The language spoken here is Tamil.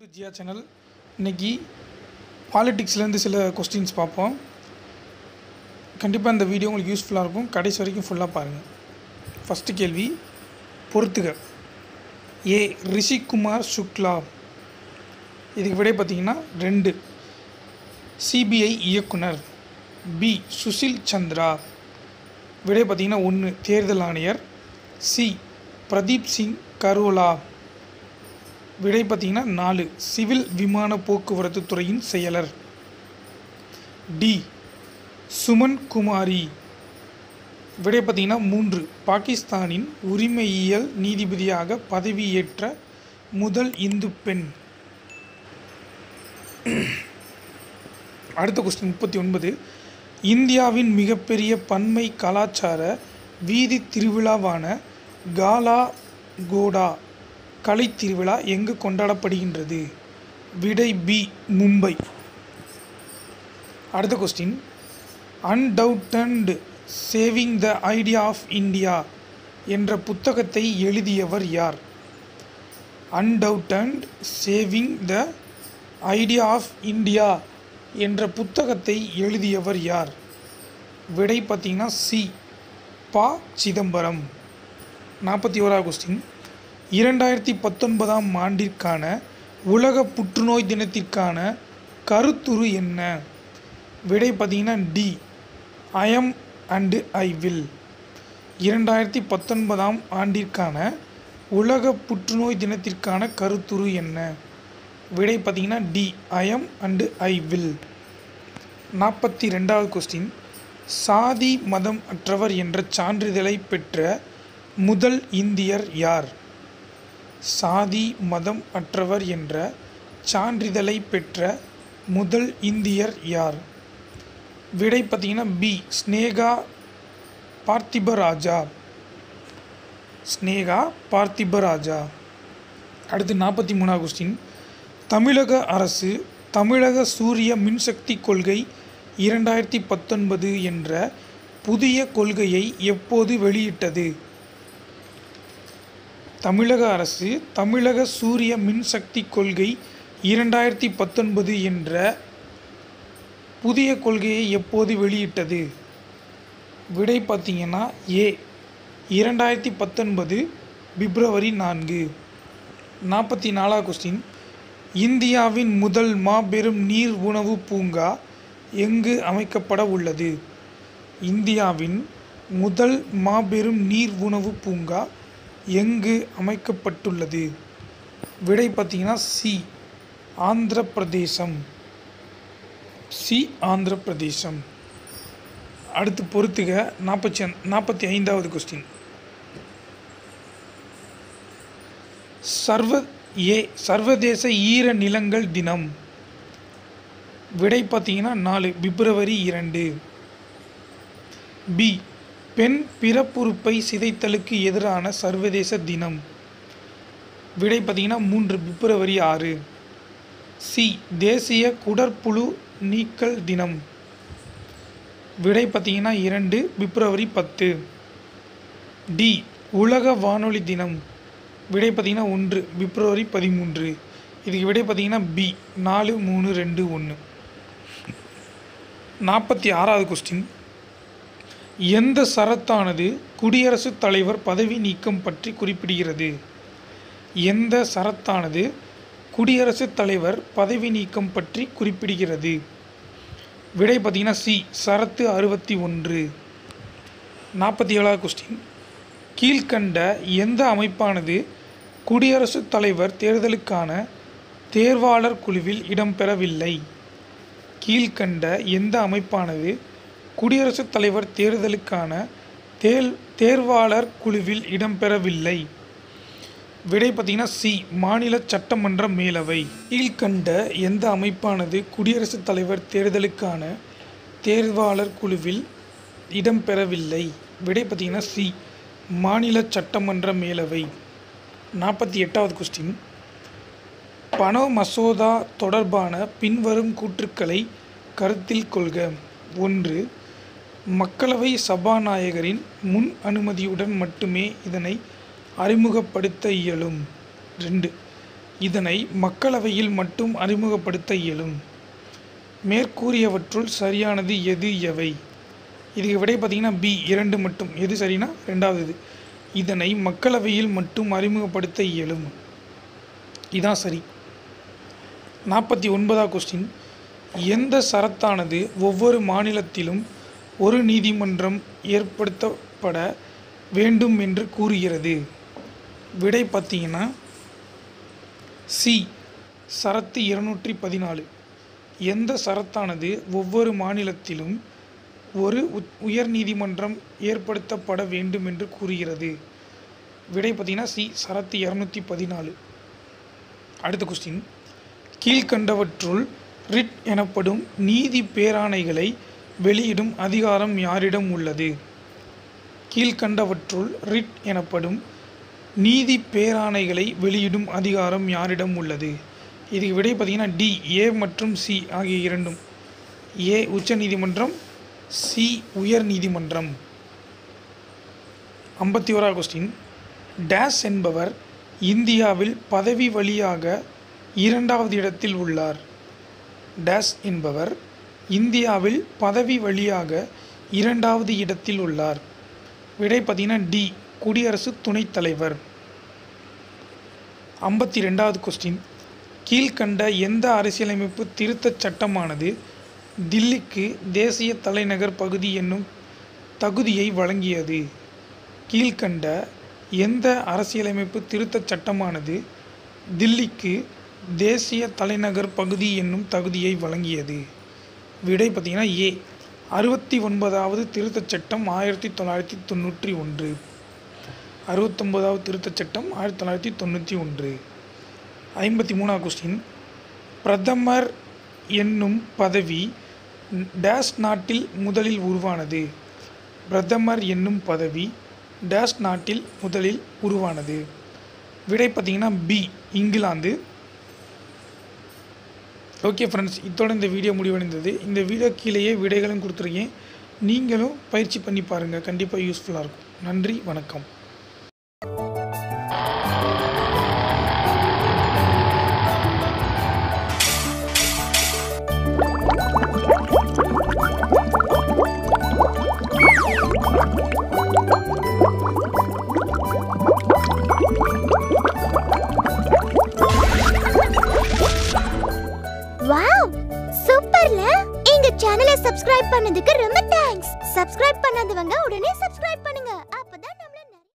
டு ஜியா சேனல் இன்னைக்கு பாலிட்டிக்ஸ்லேருந்து சில கொஸ்டின்ஸ் பார்ப்போம் கண்டிப்பாக இந்த வீடியோ உங்களுக்கு யூஸ்ஃபுல்லாக இருக்கும் கடைசி வரைக்கும் ஃபுல்லாக பாருங்கள் ஃபஸ்ட்டு கேள்வி பொறுத்துக ஏ ரிஷிகுமார் சுக்லா இதுக்கு விடை பார்த்தீங்கன்னா ரெண்டு சிபிஐ இயக்குனர் பி சுஷில் சந்திரா விடை பார்த்தீங்கன்னா ஒன்று தேர்தல் ஆணையர் சி பிரதீப் சிங் கரோலா விடை பார்த்தீங்கன்னா நாலு சிவில் விமான போக்குவரத்து துறையின் செயலர் டி சுமன் குமாரி விடை பார்த்தீங்கன்னா மூன்று பாகிஸ்தானின் உரிமையியல் நீதிபதியாக பதவியேற்ற முதல் இந்து பெண் அடுத்த கொஸ்டின் முப்பத்தி ஒன்பது இந்தியாவின் மிகப்பெரிய பன்மை கலாச்சார வீதி திருவிழாவான காலா கோடா கலை திருவிழா எங்கு கொண்டாடப்படுகின்றது விடை பி மும்பை அடுத்த question undaunted saving the idea of India என்ற புத்தகத்தை எழுதியவர் யார் undaunted saving the idea of India என்ற புத்தகத்தை எழுதியவர் யார் விடை பார்த்தீங்கன்னா சி பா சிதம்பரம் நாற்பத்தி ஓராவது கொஸ்டின் இரண்டாயிரத்தி பத்தொன்பதாம் ஆண்டிற்கான உலக புற்றுநோய் தினத்திற்கான கருத்துரு என்ன விடை பார்த்தீங்கன்னா D I am and I will இரண்டாயிரத்தி பத்தொன்பதாம் ஆண்டிற்கான உலக புற்றுநோய் தினத்திற்கான கருத்துரு என்ன விடை பார்த்தீங்கன்னா D I am and I will நாற்பத்தி ரெண்டாவது கொஸ்டின் சாதி மதம் அற்றவர் என்ற சான்றிதழை பெற்ற முதல் இந்தியர் யார் சாதி மதம் அற்றவர் என்ற சான்றிதழை பெற்ற முதல் இந்தியர் யார் விடை பார்த்தீங்கன்னா பி ஸ்னேகா பார்த்திபராஜா ஸ்னேகா பார்த்திபராஜா அடுத்து நாற்பத்தி மூணாவது கொஸ்டின் தமிழக அரசு தமிழக சூரிய மின்சக்தி கொள்கை இரண்டாயிரத்தி பத்தொன்பது என்ற புதிய கொள்கையை எப்போது வெளியிட்டது தமிழக அரசு தமிழக சூரிய மின்சக்தி கொள்கை இரண்டாயிரத்தி பத்தொன்பது என்ற புதிய கொள்கையை எப்போது வெளியிட்டது விடை பார்த்தீங்கன்னா ஏ இரண்டாயிரத்தி பத்தொன்பது பிப்ரவரி நான்கு நாற்பத்தி நாலாவது கொஸ்டின் இந்தியாவின் முதல் மாபெரும் நீர் உணவு பூங்கா எங்கு அமைக்கப்பட உள்ளது இந்தியாவின் முதல் மாபெரும் நீர் உணவு பூங்கா எங்கு அமைக்கப்பட்டுள்ளது விடை பார்த்தீங்கன்னா சி ஆந்திர பிரதேசம் சி ஆந்திர பிரதேசம் அடுத்து பொறுத்துக நாற்பத்தி நாற்பத்தி ஐந்தாவது கொஸ்டின் சர்வ ஏ சர்வதேச ஈர நிலங்கள் தினம் விடை பார்த்தீங்கன்னா நாலு பிப்ரவரி இரண்டு பி பெண் பிறப்புறுப்பை சிதைத்தலுக்கு எதிரான சர்வதேச தினம் விடை பார்த்தீங்கன்னா மூன்று பிப்ரவரி ஆறு சி தேசிய குடற்புழு நீக்கல் தினம் விடை பார்த்தீங்கன்னா இரண்டு பிப்ரவரி பத்து டி உலக வானொலி தினம் விடை பார்த்தீங்கன்னா ஒன்று பிப்ரவரி பதிமூன்று இதுக்கு விடை பார்த்தீங்கன்னா பி நாலு மூணு ரெண்டு ஒன்று நாற்பத்தி ஆறாவது கொஸ்டின் எந்த சரத்தானது குடியரசுத் தலைவர் பதவி நீக்கம் பற்றி குறிப்பிடுகிறது எந்த சரத்தானது குடியரசுத் தலைவர் பதவி நீக்கம் பற்றி குறிப்பிடுகிறது விடை பார்த்தீங்கன்னா சி சரத்து அறுபத்தி ஒன்று நாற்பத்தி ஏழாவது கொஸ்டின் கீழ்கண்ட எந்த அமைப்பானது குடியரசுத் தலைவர் தேர்தலுக்கான தேர்வாளர் குழுவில் இடம்பெறவில்லை கீழ்கண்ட எந்த அமைப்பானது குடியரசுத் தலைவர் தேர்தலுக்கான தேல் தேர்வாளர் குழுவில் இடம்பெறவில்லை விடை பார்த்தீங்கன்னா சி மாநில சட்டமன்ற மேலவை கீழ்கண்ட எந்த அமைப்பானது குடியரசுத் தலைவர் தேர்தலுக்கான தேர்வாளர் குழுவில் இடம்பெறவில்லை விடை பார்த்தீங்கன்னா சி மாநில சட்டமன்ற மேலவை நாற்பத்தி எட்டாவது கொஸ்டின் பண மசோதா தொடர்பான பின்வரும் கூற்றுக்களை கருத்தில் கொள்க ஒன்று மக்களவை சபாநாயகரின் முன் அனுமதியுடன் மட்டுமே இதனை அறிமுகப்படுத்த இயலும் ரெண்டு இதனை மக்களவையில் மட்டும் அறிமுகப்படுத்த இயலும் மேற்கூறியவற்றுள் சரியானது எது எவை இதுக்கு விடை பார்த்தீங்கன்னா பி இரண்டு மட்டும் எது சரினா ரெண்டாவது இது இதனை மக்களவையில் மட்டும் அறிமுகப்படுத்த இயலும் இதான் சரி நாற்பத்தி ஒன்பதாவது கொஸ்டின் எந்த சரத்தானது ஒவ்வொரு மாநிலத்திலும் ஒரு நீதிமன்றம் ஏற்படுத்தப்பட வேண்டும் என்று கூறுகிறது விடை பார்த்தீங்கன்னா சி சரத்து இருநூற்றி பதினாலு எந்த சரத்தானது ஒவ்வொரு மாநிலத்திலும் ஒரு உத்- உயர் நீதிமன்றம் ஏற்படுத்தப்பட வேண்டும் என்று கூறுகிறது விடை பார்த்தீங்கன்னா சி சரத்து இரநூத்தி பதினாலு அடுத்த கொஸ்டின் கீழ்கண்டவற்றுள் ரிட் எனப்படும் நீதி பேராணைகளை வெளியிடும் அதிகாரம் யாரிடம் உள்ளது கீழ்கண்டவற்றுள் ரிட் எனப்படும் நீதி பேராணைகளை வெளியிடும் அதிகாரம் யாரிடம் உள்ளது இதுக்கு விடை பார்த்தீங்கன்னா டி ஏ மற்றும் சி ஆகிய இரண்டும் ஏ உச்ச நீதிமன்றம் சி உயர் நீதிமன்றம் ஐம்பத்தி ஓரா கொஸ்டின் டேஸ் என்பவர் இந்தியாவில் பதவி வழியாக இரண்டாவது இடத்தில் உள்ளார் டேஸ் என்பவர் இந்தியாவில் பதவி வழியாக இரண்டாவது இடத்தில் உள்ளார் விடை பார்த்தீங்கன்னா டி குடியரசு துணைத் தலைவர் ஐம்பத்தி ரெண்டாவது கொஸ்டின் கீழ்கண்ட எந்த அரசியலமைப்பு திருத்தச் சட்டமானது தில்லிக்கு தேசிய தலைநகர் பகுதி என்னும் தகுதியை வழங்கியது கீழ்கண்ட எந்த அரசியலமைப்பு திருத்தச் சட்டமானது தில்லிக்கு தேசிய தலைநகர் பகுதி என்னும் தகுதியை வழங்கியது விடை பார்த்தீங்கன்னா ஏ அறுபத்தி ஒன்பதாவது திருத்தச் சட்டம் ஆயிரத்தி தொள்ளாயிரத்தி தொண்ணூற்றி ஒன்று அறுபத்தொம்போதாவது திருத்தச் சட்டம் ஆயிரத்தி தொள்ளாயிரத்தி தொண்ணூற்றி ஒன்று ஐம்பத்தி மூணாவது கொஸ்டின் பிரதமர் என்னும் பதவி டேஷ் நாட்டில் முதலில் உருவானது பிரதமர் என்னும் பதவி டேஷ் நாட்டில் முதலில் உருவானது விடை பார்த்தீங்கன்னா பி இங்கிலாந்து ஓகே ஃப்ரெண்ட்ஸ் இத்தோட இந்த வீடியோ முடிவடைந்தது இந்த வீடியோ கீழேயே விடைகளும் கொடுத்துருக்கேன் நீங்களும் பயிற்சி பண்ணி பாருங்கள் கண்டிப்பாக யூஸ்ஃபுல்லாக இருக்கும் நன்றி வணக்கம் வாவ் சூப்பர்ல எங்க சேனலை சப்ஸ்கிரைப் பண்ணதுக்கு ரொம்ப தேங்க்ஸ் சப்ஸ்கிரைப் பண்ணாதவங்க உடனே சப்ஸ்கிரைப் பண்ணுங்க